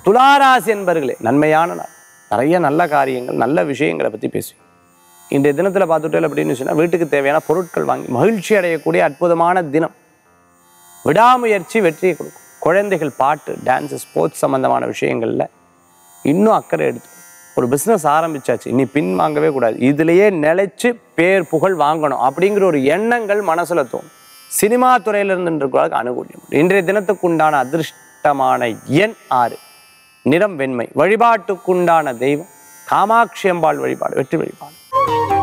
துளாராசி என்பர்களே நன்மையான நாள் நிறைய நல்ல காரியங்கள் நல்ல விஷயங்களை பற்றி பேசுவீங்க இன்றைய தினத்தில் பார்த்துட்டேன் அப்படின்னு சொன்னால் வீட்டுக்கு தேவையான பொருட்கள் வாங்கி மகிழ்ச்சி அடையக்கூடிய அற்புதமான தினம் விடாமுயற்சி வெற்றியை கொடுக்கும் குழந்தைகள் பாட்டு டான்ஸு ஸ்போர்ட்ஸ் சம்மந்தமான விஷயங்களில் இன்னும் அக்கறை எடுத்து ஒரு பிஸ்னஸ் ஆரம்பிச்சாச்சு இனி பின் வாங்கவே கூடாது இதுலேயே நிலைச்சு பேர் புகழ் வாங்கணும் அப்படிங்கிற ஒரு எண்ணங்கள் மனசுல தோணும் சினிமா துறையில இருந்துருக்கிறவர்களுக்கு அனுகூல்யம் உண்டு. இன்றைய தினத்துக்குண்டான அதிர்ஷ்டமான எண் ஆறு நிறம் வெண்மை வழிபாட்டுக்குண்டான தெய்வம் காமாட்சி அம்பாள் வழிபாடு வெற்றி வழிபாடு